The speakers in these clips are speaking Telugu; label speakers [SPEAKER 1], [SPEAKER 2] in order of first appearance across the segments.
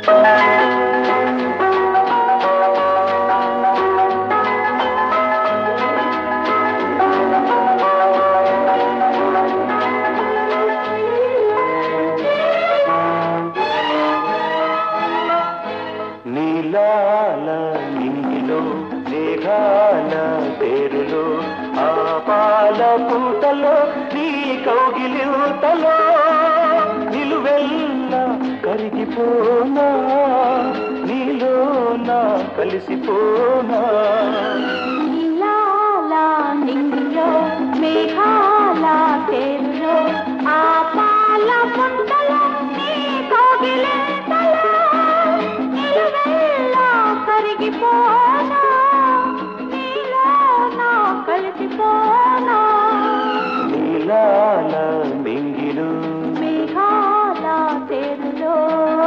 [SPEAKER 1] నీలాల నింగిలో మేఘాల తేరులో ఆ పాల పూటలో నీ కౌగిలితలో నిలువెల్ల కరిగిపోనా నీలోన కలిసిపోనా
[SPEAKER 2] నీలాల నింగిలో మేఘాల తేరులో ఆ పాల పుంటలో నీ కోగిలింతలో నిలువెల్లా కరిగిపోనా నీలోన కలిసిపోనా
[SPEAKER 1] నీలాల మింగిలు
[SPEAKER 2] మేఘాల తేరులో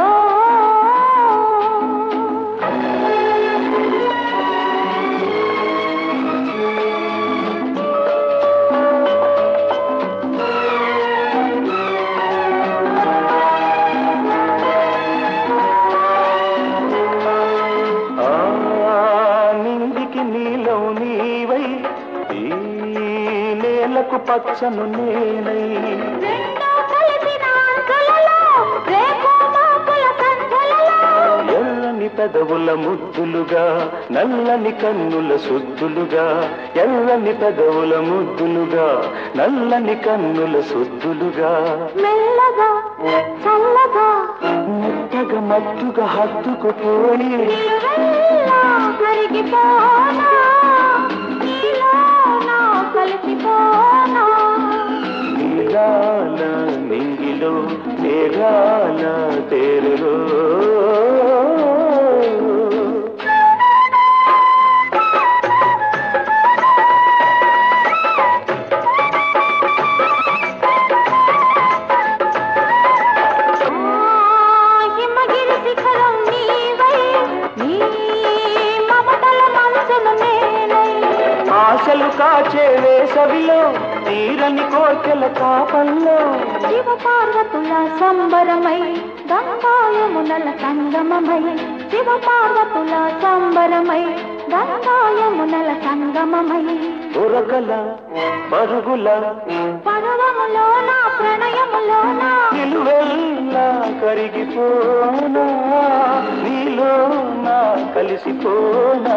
[SPEAKER 1] ఆ నిందికి నీలం నీవై ఈ నేలకు పచ్చను నేనై
[SPEAKER 2] రెండో కలిసిన అంచులలో రేపు మాపుల సంచులలో
[SPEAKER 1] ఎర్రని పెదవుల ముద్దులుగా నల్లని కన్నుల సుద్దులుగా ఎర్రని పెదవుల ముద్దులుగా నల్లని కన్నుల సుద్దులుగా
[SPEAKER 2] మెల్లగా చల్లగా
[SPEAKER 1] మెత్తగా మత్తుగా హత్తుకుపోయి
[SPEAKER 2] నిలువెల్లా కరిగిపోనా నీలోన కలిసిపోనా
[SPEAKER 1] నీలాల మింగిలో మేఘాల తేరులో
[SPEAKER 2] ఆ హిమగిరి శిఖరం నీవై నీ మమతల మనసును నేనై
[SPEAKER 1] ఆశలు కాచే వేసవిలో తీరని కోర్కెల కాపల్లో
[SPEAKER 2] శివ పార్వతుల సంబరమై గంగాయమునల సంగమమై శివ పార్వతుల సంబరమై గంగాయమునల సంగమమై
[SPEAKER 1] దొరకల పరుగుల
[SPEAKER 2] పర్వములో నా ప్రణయములో నా
[SPEAKER 1] నిలువెల్లా కరిగిపోనా నీలో నా కలిసిపోనా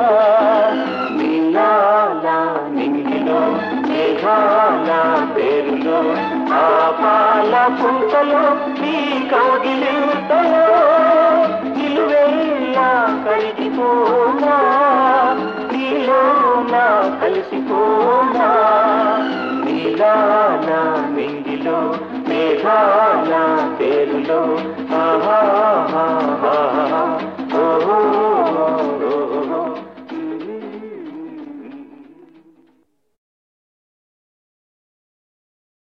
[SPEAKER 1] నీలాల నింగిలో మేఘాల పేరులో ఆ పాల పుంతలో నీ కౌగిలింతలో నిలువెల్లా కరిగిపోనా నీలో నా కలిసిపోనా నీలాల మింగిలో మేఘాల పేరులో ఆహా